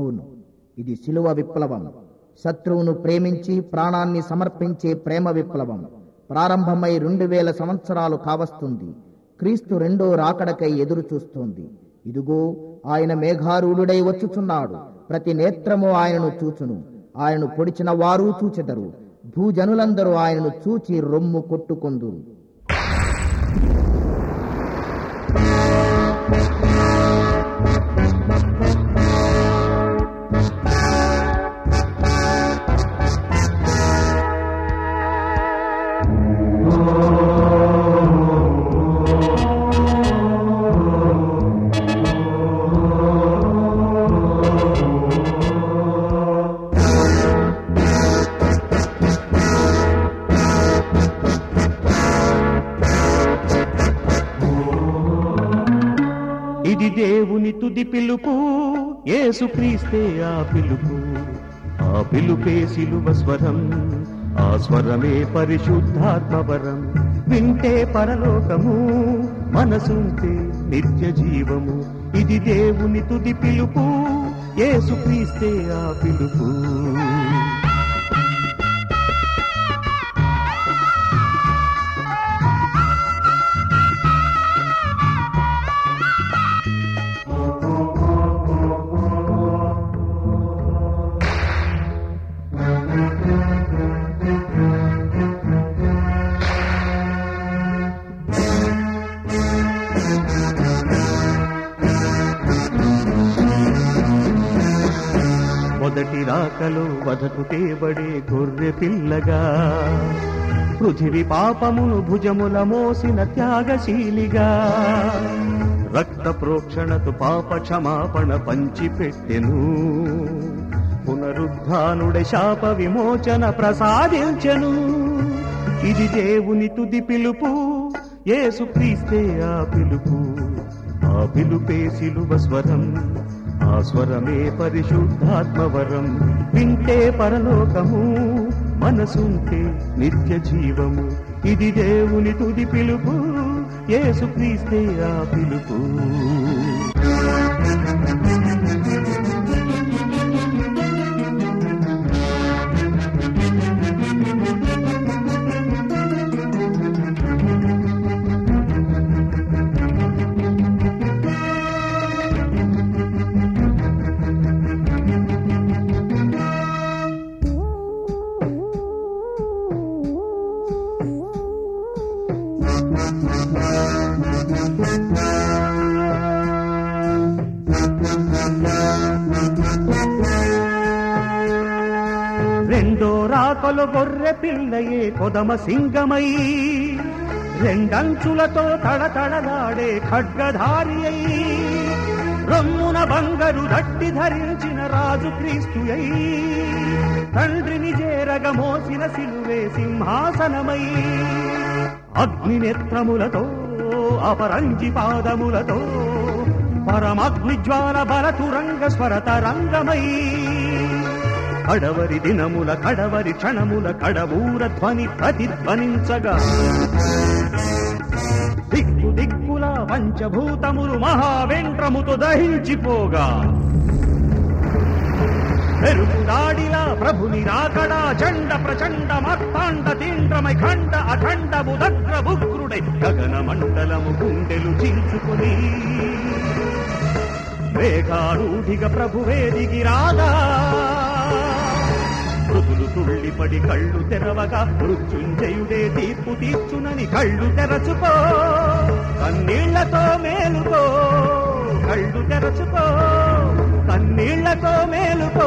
అవును ఇది శిలువ విప్లవం శత్రువును ప్రేమించి ప్రాణాన్ని సమర్పించే ప్రేమ విప్లవం ప్రారంభమై రెండు వేల సంవత్సరాలు కావస్తుంది క్రీస్తు రెండో రాకడకై ఎదురు చూస్తోంది ఇదిగో ఆయన మేఘారూఢుడై వచ్చుచున్నాడు ప్రతి నేత్రము ఆయనను చూచును ఆయనను పొడిచిన వారు చూచెదరు భూజనులందరూ ఆయనను చూచి రొమ్ము కొట్టుకొందురు ఇది దేవుని తుది పిలుపు యేసుక్రీస్తే ఆ పిలుపు ఆ పిలుపే సిలువ స్వరం ఆ స్వరమే పరిశుద్ధాత్మవరం వింటే పరలోకము మనసుంటే నిత్య జీవము ఇది దేవుని తుది పిలుపు యేసుక్రీస్తే ఆ పిలుపు మొదటి రాకలో వధకు తేబడే గొర్రె పిల్లగా పృథివి పాపమును భుజముల మోసిన త్యాగశీలిగా రక్త ప్రోక్షణతో పాప క్షమాపణ పంచిపెట్టెను పునరుద్ధానుడ శాప విమోచన ప్రసాదించెను ఇది దేవుని తుది పిలుపు యేసుక్రీస్తే ఆ పిలుపు ఆ పిలుపే సిలువ స్వరం ఆ స్వరమే పరిశుద్ధాత్మవరం వింటే పరలోకము మనసుంటే నిత్య జీవము ఇది దేవుని తుది పిలుపు యేసుక్రీస్తే ఆ పిలుపు రెండో రాకలు గొర్రె పిల్లయే కొదమ సింగమై రెండంచులతో తడతడలాడే ఖడ్గధారి అయి రొమ్మున బంగరు దట్టి ధరించిన రాజు క్రీస్తు అయి తండ్రిని చేరగ మోసిన సిలువే సింహాసనమై అగ్ని నేత్రములతో అపరంజి పాదములతో పరమగ్ని జ్వాల బలతురంగ స్వరత రంగమై కడవరి దినముల కడవరి క్షణముల కడవూర ధ్వని ప్రతిధ్వనించగా దిక్కు దిక్కుల పంచభూతములు మహావెంట్రముతో దహించిపోగా మెరుపు దాడిలా ప్రభుని రాకడా చండ ప్రచండ మార్తాండ తీండ్రమై ఖండ అఖండ బుదగ్ర బుగ్రుడై గగన మండలము గుండెలు చీల్చుకుని వేగారూఢిగా ప్రభువేదిగి రాగా మృదులు తుళ్ళిపడి కళ్ళు తెరవగా మృత్యుంజయుడే తీర్పు తీర్చునని కళ్ళు తెరచుకో కన్నీళ్లతో మేలుకో కళ్ళు తెరచుకో కన్నీళ్లతో మేలుకో